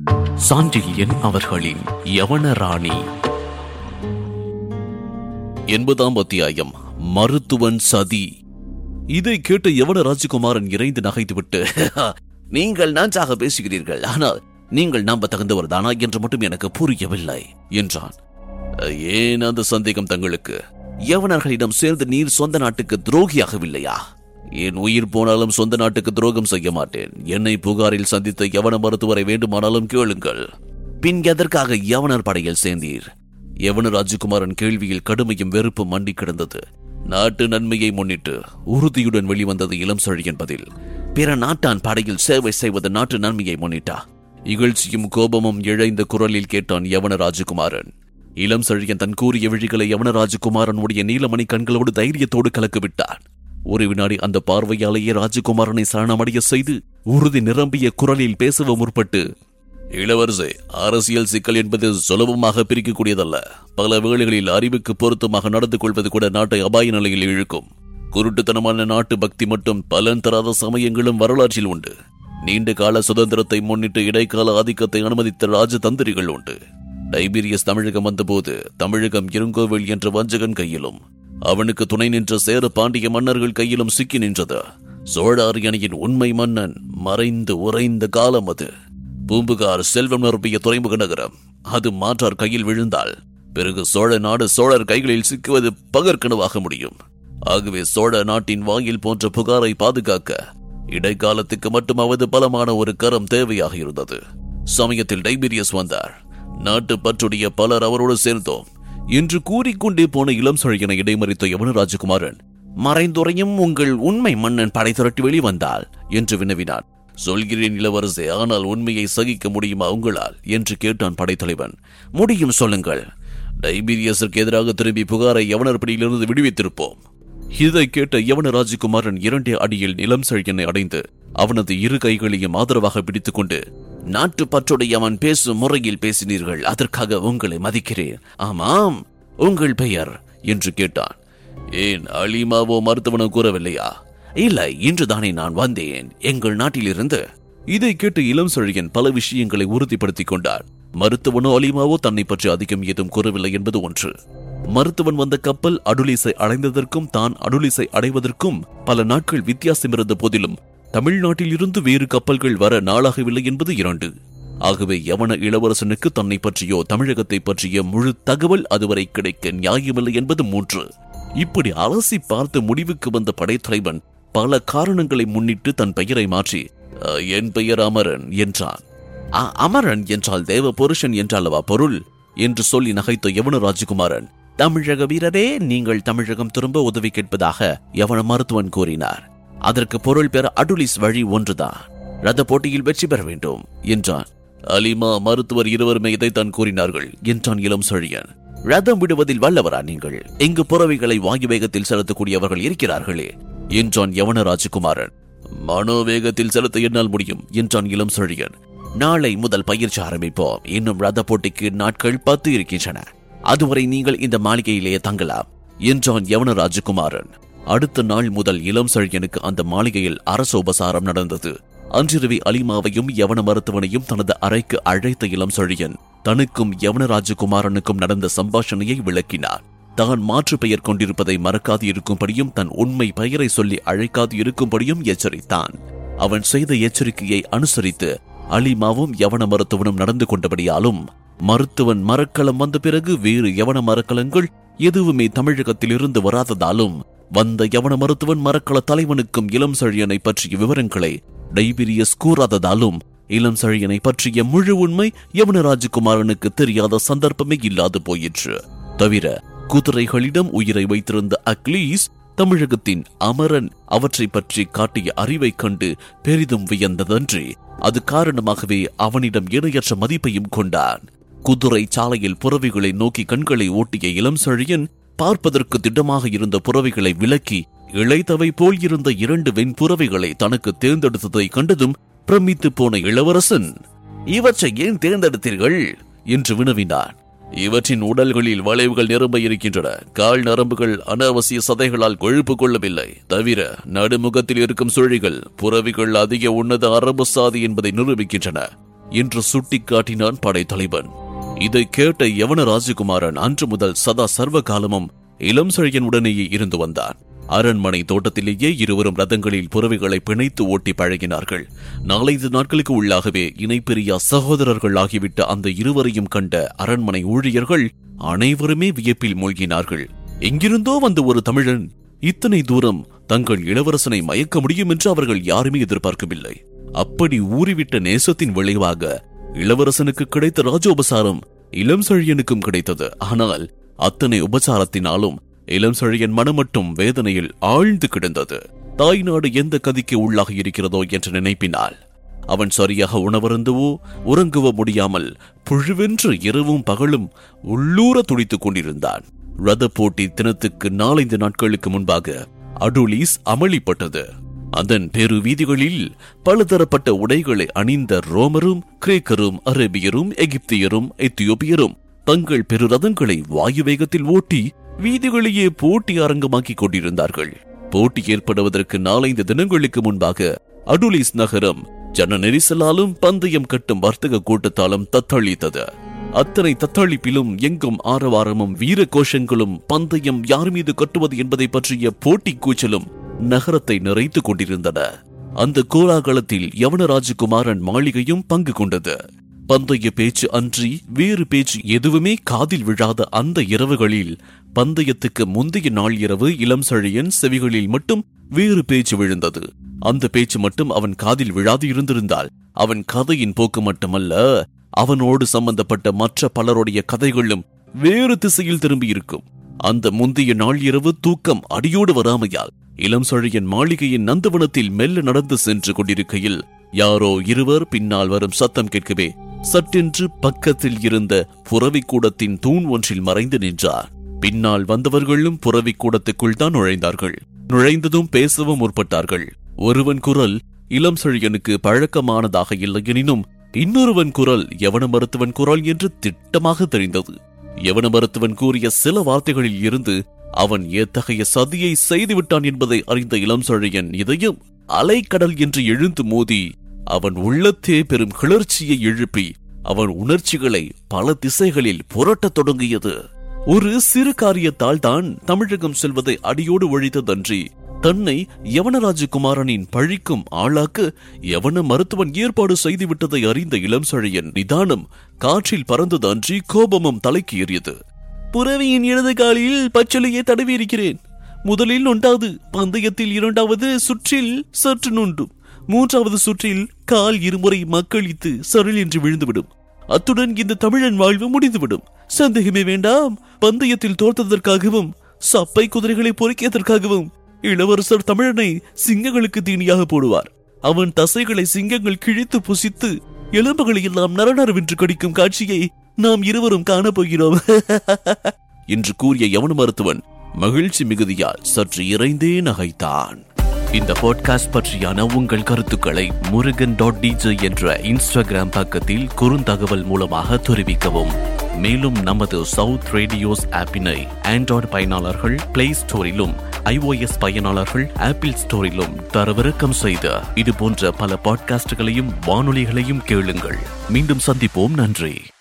சாண்டில்யன் அவர்களின் யவனராணி எண்பதாம் அத்தியாயம் மருத்துவன் சதி இதை கேட்டு யவன ராஜகுமாரன் இறைந்து நகைத்துவிட்டு நீங்கள் நன்றாக பேசுகிறீர்கள் ஆனால் நீங்கள் நம்ப தகுந்தவர் தானா என்று மட்டும் எனக்கு புரியவில்லை என்றான் ஏன் அந்த சந்தேகம் தங்களுக்கு யவனர்களிடம் சேர்ந்து நீர் சொந்த நாட்டுக்கு துரோகியாகவில்லையா என் உயிர் போனாலும் சொந்த நாட்டுக்கு துரோகம் செய்ய மாட்டேன் என்னை புகாரில் சந்தித்த யவன மருத்துவரை வேண்டுமானாலும் கேளுங்கள் பின் எதற்காக யவனர் படையில் சேர்ந்தீர் யவன ராஜகுமாரன் கேள்வியில் கடுமையும் வெறுப்பும் மண்டி கிடந்தது நாட்டு நன்மையை முன்னிட்டு உறுதியுடன் வெளிவந்தது இளம் சொழி என்பதில் பிற நாட்டான் படையில் சேவை செய்வது நாட்டு நன்மையை முன்னிட்டா இகழ்ச்சியும் கோபமும் இழைந்த குரலில் கேட்டான் யவன ராஜகுமாரன் இளம் செழியன் தன் கூறிய விழிகளை யவன ராஜகுமாரனுடைய நீலமணி கண்களோடு தைரியத்தோடு கலக்கிவிட்டான் ஒரு வினாடி அந்த பார்வையாலேயே ராஜகுமாரனை சரணமடைய செய்து உறுதி நிரம்பிய குரலில் பேசவ முற்பட்டு இளவரசே அரசியல் சிக்கல் என்பது சுலபமாக பிரிக்கக்கூடியதல்ல பல வேளைகளில் அறிவுக்கு பொருத்தமாக நடந்து கொள்வது கூட நாட்டை அபாய நிலையில் இழுக்கும் குருட்டுத்தனமான நாட்டு பக்தி மட்டும் பலன் தராத சமயங்களும் வரலாற்றில் உண்டு நீண்ட கால சுதந்திரத்தை முன்னிட்டு இடைக்கால ஆதிக்கத்தை அனுமதித்த ராஜதந்திரிகள் உண்டு டைபீரியஸ் தமிழகம் வந்தபோது தமிழகம் இருங்கோவில் என்ற வஞ்சகன் கையிலும் அவனுக்கு துணை நின்ற சேர பாண்டிய மன்னர்கள் கையிலும் சிக்கி நின்றது சோழ அரியணையின் உண்மை மன்னன் மறைந்து உறைந்த காலம் அது பூம்புகார் செல்வம் நிரப்பிய துறைமுக நகரம் அது மாற்றார் கையில் விழுந்தால் பிறகு சோழ நாடு சோழர் கைகளில் சிக்குவது பகற்கனவாக முடியும் ஆகவே சோழ நாட்டின் வாயில் போன்ற புகாரை பாதுகாக்க இடைக்காலத்துக்கு மட்டுமாவது பலமான ஒரு கரம் தேவையாக இருந்தது சமயத்தில் டைபீரியஸ் வந்தார் நாட்டு பற்றுடைய பலர் அவரோடு சேர்ந்தோம் என்று கூறிக்கொண்டே போன இளம் சொழையனை இடைமறித்த யவன ராஜகுமாரன் மறைந்துரையும் உங்கள் உண்மை மன்னன் படை திரட்டி வெளிவந்தால் என்று வினவினான் சொல்கிறேன் இளவரசே ஆனால் உண்மையை சகிக்க முடியுமா உங்களால் என்று கேட்டான் படைத்தலைவன் முடியும் சொல்லுங்கள் டைபீரியஸிற்கு எதிராக திரும்பி புகாரை யவனர் பிடியிலிருந்து விடுவித்திருப்போம் இதை கேட்ட யவன ராஜகுமாரன் இரண்டே அடியில் நிலம் செழியனை அடைந்து அவனது இரு கைகளையும் ஆதரவாக பிடித்துக்கொண்டு நாட்டு பற்றுடைய அவன் பேசும் முறையில் பேசினீர்கள் அதற்காக உங்களை மதிக்கிறேன் ஆமாம் உங்கள் பெயர் என்று கேட்டான் ஏன் அலிமாவோ மருத்துவனோ கூறவில்லையா இல்லை இன்றுதானே நான் வந்தேன் எங்கள் நாட்டிலிருந்து இதை கேட்டு இளம் செழியன் பல விஷயங்களை உறுதிப்படுத்திக் கொண்டார் மருத்துவனோ அலிமாவோ தன்னை பற்றி அதிகம் ஏதும் கூறவில்லை என்பது ஒன்று மருத்துவன் வந்த கப்பல் அடுலிசை அடைந்ததற்கும் தான் அடுலிசை அடைவதற்கும் பல நாட்கள் வித்தியாசம் இருந்த போதிலும் தமிழ்நாட்டில் இருந்து வேறு கப்பல்கள் வர நாளாகவில்லை என்பது இரண்டு ஆகவே யவன இளவரசனுக்கு தன்னை பற்றியோ தமிழகத்தை பற்றிய முழு தகவல் அதுவரை கிடைக்க நியாயமில்லை என்பது மூன்று இப்படி அலசி பார்த்து முடிவுக்கு வந்த படைத்தலைவன் பல காரணங்களை முன்னிட்டு தன் பெயரை மாற்றி "அஹ், என் பெயர் அமரன் என்றான் "அ, அமரன் என்றால் தேவ புருஷன் என்றாலவா பொருள் என்று சொல்லி நகைத்த யவன ராஜகுமாரன் தமிழக வீரரே நீங்கள் தமிழகம் திரும்ப உதவி கேட்பதாக யவன மருத்துவன் கூறினார் அதற்கு பொருள் பெற அடுலிஸ் வழி ஒன்றுதான் ரத போட்டியில் வெற்றி பெற வேண்டும் என்றான் அலிமா மருத்துவர் இருவருமே இதைத்தான் கூறினார்கள் என்றான் இளம் செழியன் ரதம் விடுவதில் வல்லவரா நீங்கள் எங்கு புறவைகளை வாயு வேகத்தில் செலுத்தக்கூடியவர்கள் இருக்கிறார்களே என்றான் யவன ராஜகுமாரன் மனோவேகத்தில் செலுத்த என்னால் முடியும் என்றான் இளம் செழியன் நாளை முதல் பயிற்சி ஆரம்பிப்போம் இன்னும் ரத போட்டிக்கு நாட்கள் பத்து இருக்கின்றன அதுவரை நீங்கள் இந்த மாளிகையிலேயே தங்கலாம் என்றான் யவன ராஜகுமாரன் அடுத்த நாள் முதல் இளம் செழியனுக்கு அந்த மாளிகையில் அரச உபசாரம் நடந்தது அன்றிரவி அலிமாவையும் யவன மருத்துவனையும் தனது அறைக்கு அழைத்த இளம் செழியன் தனக்கும் யவன ராஜகுமாரனுக்கும் நடந்த சம்பாஷணையை விளக்கினார் தான் மாற்று பெயர் கொண்டிருப்பதை மறக்காது இருக்கும்படியும் தன் உண்மை பெயரை சொல்லி அழைக்காது இருக்கும்படியும் எச்சரித்தான் அவன் செய்த எச்சரிக்கையை அனுசரித்து அலிமாவும் யவன மருத்துவனும் நடந்து கொண்டபடியாலும் மருத்துவன் மரக்களம் வந்த பிறகு வேறு யவன மரக்கலங்கள் எதுவுமே தமிழகத்தில் இருந்து வராததாலும் வந்த யவன மருத்துவன் மரக்கள தலைவனுக்கும் இளம் செழியனை பற்றிய விவரங்களை டைபீரியஸ் கூறாததாலும் இளம் செழியனை பற்றிய முழு உண்மை யவன ராஜகுமாரனுக்கு தெரியாத சந்தர்ப்பமே இல்லாது போயிற்று தவிர குதிரைகளிடம் உயிரை வைத்திருந்த அக்லீஸ் தமிழகத்தின் அமரன் அவற்றை பற்றி காட்டிய அறிவைக் கண்டு பெரிதும் வியந்ததன்றி அது காரணமாகவே அவனிடம் இணையற்ற மதிப்பையும் கொண்டான் குதிரை சாலையில் புறவிகளை நோக்கி கண்களை ஓட்டிய இளம் செழியன் பார்ப்பதற்கு திட்டமாக இருந்த புறவிகளை விலக்கி இளைத்தவை போல் இருந்த இரண்டு வெண்புறவைகளை தனக்கு தேர்ந்தெடுத்ததை கண்டதும் பிரமித்து போன இளவரசன் இவற்றை ஏன் தேர்ந்தெடுத்தீர்கள் என்று வினவினான் இவற்றின் உடல்களில் வளைவுகள் நிரம்ப இருக்கின்றன கால் நரம்புகள் அனாவசிய சதைகளால் கொழுப்பு கொள்ளவில்லை தவிர நடுமுகத்தில் இருக்கும் சுழிகள் புறவிகள் அதிக உன்னத அரபு சாதி என்பதை நிரூபிக்கின்றன என்று சுட்டிக்காட்டினான் படைத்தலைவன் இதை கேட்ட யவன ராஜகுமாரன் அன்று முதல் சதா சர்வ காலமும் இளம் செழியனுடனேயே இருந்து வந்தான் அரண்மனை தோட்டத்திலேயே இருவரும் ரதங்களில் புறவைகளை பிணைத்து ஓட்டி பழகினார்கள் நாலைந்து நாட்களுக்கு உள்ளாகவே இணைப்பிரியா சகோதரர்கள் ஆகிவிட்ட அந்த இருவரையும் கண்ட அரண்மனை ஊழியர்கள் அனைவருமே வியப்பில் மூழ்கினார்கள் எங்கிருந்தோ வந்த ஒரு தமிழன் இத்தனை தூரம் தங்கள் இளவரசனை மயக்க முடியும் என்று அவர்கள் யாருமே எதிர்பார்க்கவில்லை அப்படி ஊறிவிட்ட நேசத்தின் விளைவாக இளவரசனுக்கு கிடைத்த ராஜோபசாரம் இளம் செழியனுக்கும் கிடைத்தது ஆனால் அத்தனை உபசாரத்தினாலும் இளம் செழியன் மனம் மட்டும் வேதனையில் ஆழ்ந்து கிடந்தது தாய் நாடு எந்த கதிக்கு உள்ளாகி இருக்கிறதோ என்று நினைப்பினால் அவன் சரியாக உணவருந்தவோ உறங்கவோ முடியாமல் புழுவென்று இரவும் பகலும் உள்ளூர துடித்துக் கொண்டிருந்தான் ரத போட்டி தினத்துக்கு நாலைந்து நாட்களுக்கு முன்பாக அடுலீஸ் அமளிப்பட்டது அதன் பெரு வீதிகளில் பலதரப்பட்ட உடைகளை அணிந்த ரோமரும் கிரேக்கரும் அரேபியரும் எகிப்தியரும் எத்தியோப்பியரும் தங்கள் பெரு ரதங்களை வாயு வேகத்தில் ஓட்டி வீதிகளையே போட்டி அரங்கமாக்கிக் கொண்டிருந்தார்கள் போட்டி ஏற்படுவதற்கு நாலைந்து தினங்களுக்கு முன்பாக அடுலிஸ் நகரம் ஜன நெரிசலாலும் பந்தயம் கட்டும் வர்த்தக கூட்டத்தாலும் தத்தளித்தது அத்தனை தத்தளிப்பிலும் எங்கும் ஆரவாரமும் வீர கோஷங்களும் பந்தயம் யார் மீது கட்டுவது என்பதை பற்றிய போட்டி கூச்சலும் நகரத்தை நிறைத்துக் கொண்டிருந்தன அந்த கோலாகலத்தில் யவனராஜகுமாரன் மாளிகையும் பங்கு கொண்டது பந்தய பேச்சு அன்றி வேறு பேச்சு எதுவுமே காதில் விழாத அந்த இரவுகளில் பந்தயத்துக்கு முந்தைய நாள் இரவு இளம் செழியன் செவிகளில் மட்டும் வேறு பேச்சு விழுந்தது அந்த பேச்சு மட்டும் அவன் காதில் விழாது இருந்திருந்தால் அவன் கதையின் போக்கு மட்டுமல்ல அவனோடு சம்பந்தப்பட்ட மற்ற பலருடைய கதைகளும் வேறு திசையில் திரும்பி இருக்கும் அந்த முந்தைய நாள் இரவு தூக்கம் அடியோடு வராமையால் இளம் செழியன் மாளிகையின் நந்தவனத்தில் மெல்ல நடந்து சென்று கொண்டிருக்கையில் யாரோ இருவர் பின்னால் வரும் சத்தம் கேட்கவே சட்டென்று பக்கத்தில் இருந்த புறவி கூடத்தின் தூண் ஒன்றில் மறைந்து நின்றார் பின்னால் வந்தவர்களும் புறவி கூடத்துக்குள் தான் நுழைந்தார்கள் நுழைந்ததும் பேசவும் முற்பட்டார்கள் ஒருவன் குரல் இளம் செழியனுக்கு பழக்கமானதாக இல்லை எனினும் இன்னொருவன் குரல் யவன மருத்துவன் குரல் என்று திட்டமாக தெரிந்தது யவன மருத்துவன் கூறிய சில வார்த்தைகளில் இருந்து அவன் எத்தகைய சதியை செய்துவிட்டான் என்பதை அறிந்த இளம் செழியன் இதயம் அலைக்கடல் என்று எழுந்து மோதி அவன் உள்ளத்தே பெரும் கிளர்ச்சியை எழுப்பி அவன் உணர்ச்சிகளை பல திசைகளில் புரட்டத் தொடங்கியது ஒரு சிறு காரியத்தால் தான் தமிழகம் செல்வதை அடியோடு ஒழித்ததன்றி தன்னை யவனராஜகுமாரனின் பழிக்கும் ஆளாக்க யவன மருத்துவன் ஏற்பாடு செய்துவிட்டதை அறிந்த இளம் செழியன் நிதானம் காற்றில் பறந்தது அன்றி கோபமும் தலைக்கு ஏறியது புறவியின் இடது காலில் பச்சளையே தடவி இருக்கிறேன் முதலில் நொண்டாது பந்தயத்தில் இரண்டாவது சுற்றில் சற்று நொண்டும் மூன்றாவது சுற்றில் கால் இருமுறை மக்களித்து சரள் என்று விழுந்துவிடும் அத்துடன் இந்த தமிழன் வாழ்வு முடிந்துவிடும் சந்தேகமே வேண்டாம் பந்தயத்தில் தோற்றதற்காகவும் சப்பை குதிரைகளை பொறுக்கியதற்காகவும் இளவரசர் தமிழனை சிங்கங்களுக்கு தீனியாக போடுவார் அவன் தசைகளை சிங்கங்கள் கிழித்து புசித்து எலும்புகளை எல்லாம் நரநரவென்று கடிக்கும் காட்சியை நாம் இருவரும் காணப்போகிறோம் என்று கூறிய யவன மருத்துவன் மகிழ்ச்சி மிகுதியால் சற்று இறைந்தே நகைத்தான் இந்த பாட்காஸ்ட் பற்றியான உங்கள் கருத்துக்களை முருகன் டாட் டிஜே என்ற இன்ஸ்டாகிராம் பக்கத்தில் குறுந்தகவல் மூலமாக தெரிவிக்கவும் மேலும் நமது சவுத் ரேடியோஸ் ஆப்பினை ஆண்ட்ராய்டு பயனாளர்கள் பிளே ஸ்டோரிலும் iOS பயனாளர்கள் ஆப்பிள் ஸ்டோரிலும் தரவிறக்கம் செய்த இது போன்ற பல பாட்காஸ்டுகளையும் வானொலிகளையும் கேளுங்கள் மீண்டும் சந்திப்போம் நன்றி